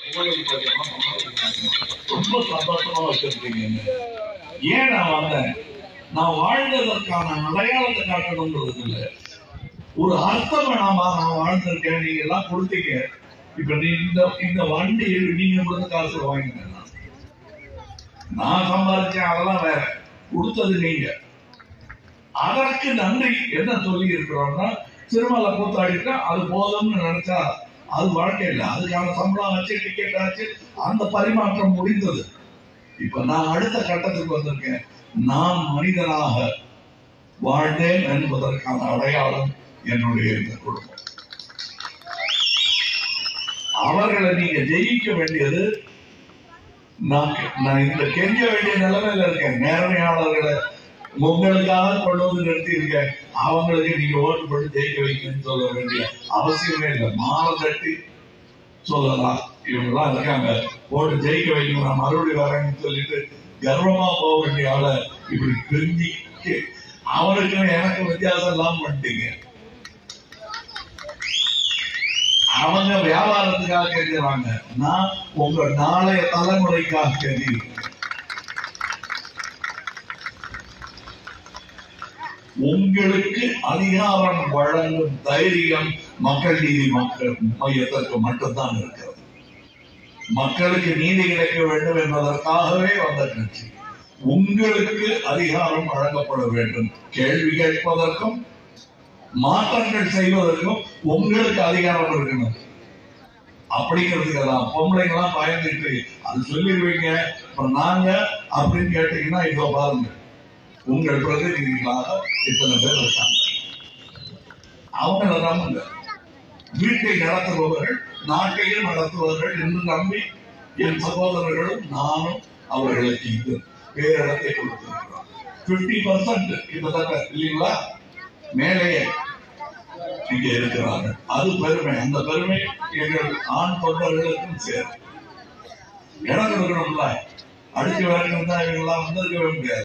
உங்களுக்கு பார்த்தீங்கன்னா ரொம்ப சந்தோஷமா வச்சிருக்கீங்க ஏன் நான் வந்தேன் நான் வாழ்ந்ததற்கான அடையாளத்தை காட்டணுங்கிறது இல்லை ஒரு அர்த்தம் வேணாமா நான் வாழ்ந்திருக்கேன் நீங்க எல்லாம் கொடுத்தீங்க இப்ப நீ இந்த இந்த வண்டி நீங்க கொடுத்த காசு வாங்கினேன் நான். நான் சம்பாதிச்சேன் அதெல்லாம் வேற கொடுத்தது நீங்க அதற்கு நன்றி என்ன சொல்லி இருக்கிறோம்னா திருமலை கூத்தாடிட்டா அது போதும்னு நினைச்சா அது வாழ்க்கை இல்லை அதுக்கான சம்பளம் ஆச்சு டிக்கெட் ஆச்சு அந்த பரிமாற்றம் முடிந்தது இப்ப நான் அடுத்த கட்டத்துக்கு வந்திருக்கேன் நான் மனிதனாக வாழ்ந்தேன் என்பதற்கான அடையாளம் என்னுடைய இந்த குடும்பம் அவர்களை நீங்க ஜெயிக்க வேண்டியது நான் நான் இந்த கெஞ்ச வேண்டிய நிலைமையில இருக்கேன் நேர்மையாளர்களை உங்களுக்காக கொண்டு வந்து நிறுத்தி இருக்கேன் அவங்களுக்கு நீங்க ஓட்டு போட்டு ஜெயிக்க வைக்கணும்னு சொல்ல வேண்டிய அவசியமே இல்லை மாலை தட்டி சொல்லலாம் இவங்கெல்லாம் இருக்காங்க ஓட்டு ஜெயிக்க வைக்கணும் நான் மறுபடியும் வரேன்னு சொல்லிட்டு கர்வமா போக வேண்டிய ஆளை இப்படி கெஞ்சி அவனுக்கும் எனக்கு வித்தியாசம் எல்லாம் பண்ணிட்டீங்க அவங்க வியாபாரத்துக்காக கெஞ்சுறாங்க நான் உங்க நாளைய தலைமுறைக்காக கெஞ்சி உங்களுக்கு அதிகாரம் வழங்கும் தைரியம் மக்கள் நீதி மக்கள் மையத்திற்கு மட்டும்தான் இருக்கிறது மக்களுக்கு நீதி கிடைக்க வேண்டும் என்பதற்காகவே வந்த கட்சி உங்களுக்கு அதிகாரம் வழங்கப்பட வேண்டும் கேள்வி கேட்பதற்கும் மாற்றங்கள் செய்வதற்கும் உங்களுக்கு அதிகாரம் இருக்கணும் அப்படிங்கிறதுக்கு தான் பொம்பளைங்களாம் பயந்துட்டு அது சொல்லிடுவீங்க இப்ப நாங்க அப்படின்னு கேட்டீங்கன்னா இதோ பாருங்க உங்கள் பிரதிநிதிகளாக இத்தனை பேர் இருக்காங்க அவங்கள நம்புங்க வீட்டை நடத்துபவர்கள் நாட்டையும் நடத்துபவர்கள் என்று நம்பி என் சகோதரர்களும் நானும் அவர்களுக்கு இது பேரிடத்தை கொடுத்திருக்கிறோம் பிப்டி பர்சன்ட் கிட்டத்தட்ட இல்லைங்களா மேலேயே இங்க இருக்கிறார்கள் அது பெருமை அந்த பெருமை எங்கள் ஆண் தொண்டர்களுக்கும் சேரும் இடம் கொடுக்கணும்ல அடிச்சு வேணும் தான் இவங்கெல்லாம் வந்திருக்கவே முடியாது